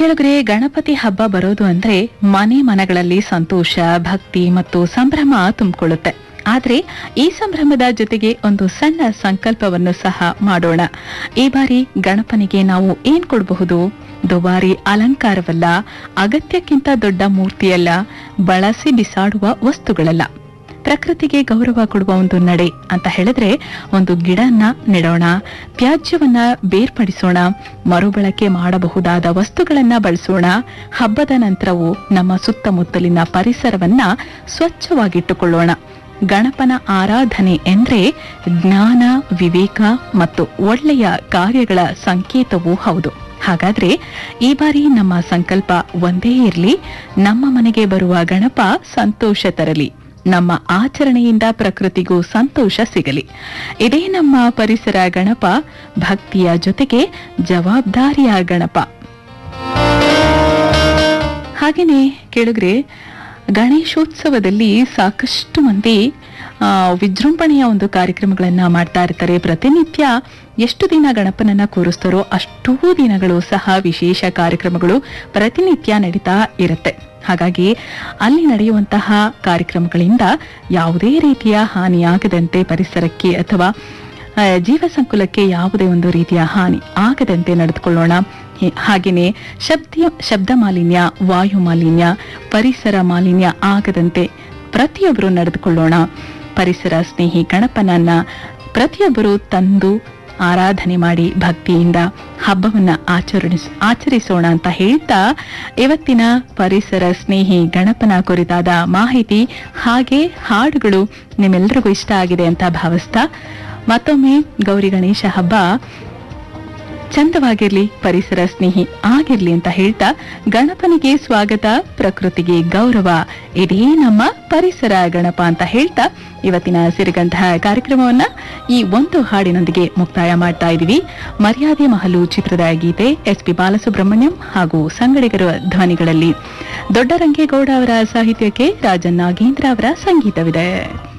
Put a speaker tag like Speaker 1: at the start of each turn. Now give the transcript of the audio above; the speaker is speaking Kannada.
Speaker 1: ಕೇಳಿದ್ರೆ ಗಣಪತಿ ಹಬ್ಬ ಬರೋದು ಅಂದ್ರೆ ಮನೆ ಮನಗಳಲ್ಲಿ ಸಂತೋಷ ಭಕ್ತಿ ಮತ್ತು ಸಂಭ್ರಮ ತುಂಬಿಕೊಳ್ಳುತ್ತೆ ಆದ್ರೆ ಈ ಸಂಭ್ರಮದ ಜೊತೆಗೆ ಒಂದು ಸಣ್ಣ ಸಂಕಲ್ಪವನ್ನು ಸಹ ಮಾಡೋಣ ಈ ಬಾರಿ ಗಣಪನಿಗೆ ನಾವು ಏನ್ ಕೊಡಬಹುದು ದುಬಾರಿ ಅಲಂಕಾರವಲ್ಲ ಅಗತ್ಯಕ್ಕಿಂತ ದೊಡ್ಡ ಮೂರ್ತಿಯಲ್ಲ ಬಳಸಿ ಬಿಸಾಡುವ ವಸ್ತುಗಳಲ್ಲ ಪ್ರಕೃತಿಗೆ ಗೌರವ ಕೊಡುವ ಒಂದು ನಡೆ ಅಂತ ಹೇಳಿದ್ರೆ ಒಂದು ಗಿಡನ ನೆಡೋಣ ತ್ಯಾಜ್ಯವನ್ನ ಬೇರ್ಪಡಿಸೋಣ ಮರುಬಳಕೆ ಮಾಡಬಹುದಾದ ವಸ್ತುಗಳನ್ನ ಬಳಸೋಣ ಹಬ್ಬದ ನಂತರವೂ ನಮ್ಮ ಸುತ್ತಮುತ್ತಲಿನ ಪರಿಸರವನ್ನ ಸ್ವಚ್ಛವಾಗಿಟ್ಟುಕೊಳ್ಳೋಣ ಗಣಪನ ಆರಾಧನೆ ಎಂದ್ರೆ ಜ್ಞಾನ ವಿವೇಕ ಮತ್ತು ಒಳ್ಳೆಯ ಕಾರ್ಯಗಳ ಸಂಕೇತವೂ ಹೌದು ಹಾಗಾದ್ರೆ ಈ ಬಾರಿ ನಮ್ಮ ಸಂಕಲ್ಪ ಒಂದೇ ಇರಲಿ ನಮ್ಮ ಮನೆಗೆ ಬರುವ ಗಣಪ ಸಂತೋಷ ತರಲಿ ನಮ್ಮ ಆಚರಣೆಯಿಂದ ಪ್ರಕೃತಿಗೂ ಸಂತೋಷ ಸಿಗಲಿ ಇದೇ ನಮ್ಮ ಪರಿಸರ ಗಣಪ ಭಕ್ತಿಯ ಜೊತೆಗೆ ಜವಾಬ್ದಾರಿಯ ಗಣಪ ಹಾಗೇನೆ ಕೇಳಿದ್ರೆ ಗಣೇಶೋತ್ಸವದಲ್ಲಿ ಸಾಕಷ್ಟು ಮಂದಿ ಆ, ವಿಜೃಂಭಣೆಯ ಒಂದು ಕಾರ್ಯಕ್ರಮಗಳನ್ನ ಮಾಡ್ತಾ ಇರ್ತಾರೆ ಪ್ರತಿನಿತ್ಯ ಎಷ್ಟು ದಿನ ಗಣಪನನ್ನ ಕೂರಿಸ್ತಾರೋ ಅಷ್ಟೂ ದಿನಗಳು ಸಹ ವಿಶೇಷ ಕಾರ್ಯಕ್ರಮಗಳು ಪ್ರತಿನಿತ್ಯ ನಡೀತಾ ಇರುತ್ತೆ ಹಾಗಾಗಿ ಅಲ್ಲಿ ನಡೆಯುವಂತಹ ಕಾರ್ಯಕ್ರಮಗಳಿಂದ ಯಾವುದೇ ರೀತಿಯ ಹಾನಿಯಾಗದಂತೆ ಪರಿಸರಕ್ಕೆ ಅಥವಾ ಆ, ಜೀವ ಸಂಕುಲಕ್ಕೆ ಯಾವುದೇ ಒಂದು ರೀತಿಯ ಹಾನಿ ಆಗದಂತೆ ನಡೆದುಕೊಳ್ಳೋಣ ಹಿ- ಹಾಗೆಯೇ ಶಬ್ದ ಶಬ್ದ ಮಾಲಿನ್ಯ ವಾಯು ಮಾಲಿನ್ಯ ಪರಿಸರ ಮಾಲಿನ್ಯ ಆಗದಂತೆ ಪ್ರತಿಯೊಬ್ಬರು ನಡೆದುಕೊಳ್ಳೋಣ ಪರಿಸರ ಸ್ನೇಹಿ ಗಣಪನನ್ನ ಪ್ರತಿಯೊಬ್ಬರು ತಂದು ಆರಾಧನೆ ಮಾಡಿ ಭಕ್ತಿಯಿಂದ ಹಬ್ಬವನ್ನ ಆಚರಿಸ್ ಆಚರಿಸೋಣ ಅಂತ ಹೇಳ್ತಾ ಇವತ್ತಿನ ಪರಿಸರ ಸ್ನೇಹಿ ಗಣಪನ ಕುರಿತಾದ ಮಾಹಿತಿ ಹಾಗೆ ಹಾಡುಗಳು ನಿಮ್ಮೆಲ್ಲರಿಗೂ ಇಷ್ಟ ಆಗಿದೆ ಅಂತ ಭಾವಿಸ್ತಾ ಮತ್ತೊಮ್ಮೆ ಗೌರಿ ಗಣೇಶ ಹಬ್ಬ ಚಂದವಾಗಿರ್ಲಿ ಪರಿಸರ ಸ್ನೇಹಿ ಆಗಿರ್ಲಿ ಅಂತ ಹೇಳ್ತಾ ಗಣಪನಿಗೆ ಸ್ವಾಗತ ಪ್ರಕೃತಿಗೆ ಗೌರವ ಇದೇ ನಮ್ಮ ಪರಿಸರ ಗಣಪ ಅಂತ ಹೇಳ್ತಾ ಇವತ್ತಿನ ಸಿರಿಗಂಧ ಕಾರ್ಯಕ್ರಮವನ್ನ ಈ ಒಂದು ಹಾಡಿನೊಂದಿಗೆ ಮುಕ್ತಾಯ ಮಾಡ್ತಾ ಇದ್ದೀವಿ ಮರ್ಯಾದೆ ಮಹಲು ಚಿತ್ರದ ಗೀತೆ ಎಸ್ ಪಿ ಬಾಲಸುಬ್ರಹ್ಮಣ್ಯಂ ಹಾಗೂ ಸಂಗಡಿಗರ ಧ್ವನಿಗಳಲ್ಲಿ ದೊಡ್ಡರಂಗೇಗೌಡ ಅವರ ಸಾಹಿತ್ಯಕ್ಕೆ ರಾಜನ್ ನಾಗೇಂದ್ರ ಅವರ ಸಂಗೀತವಿದೆ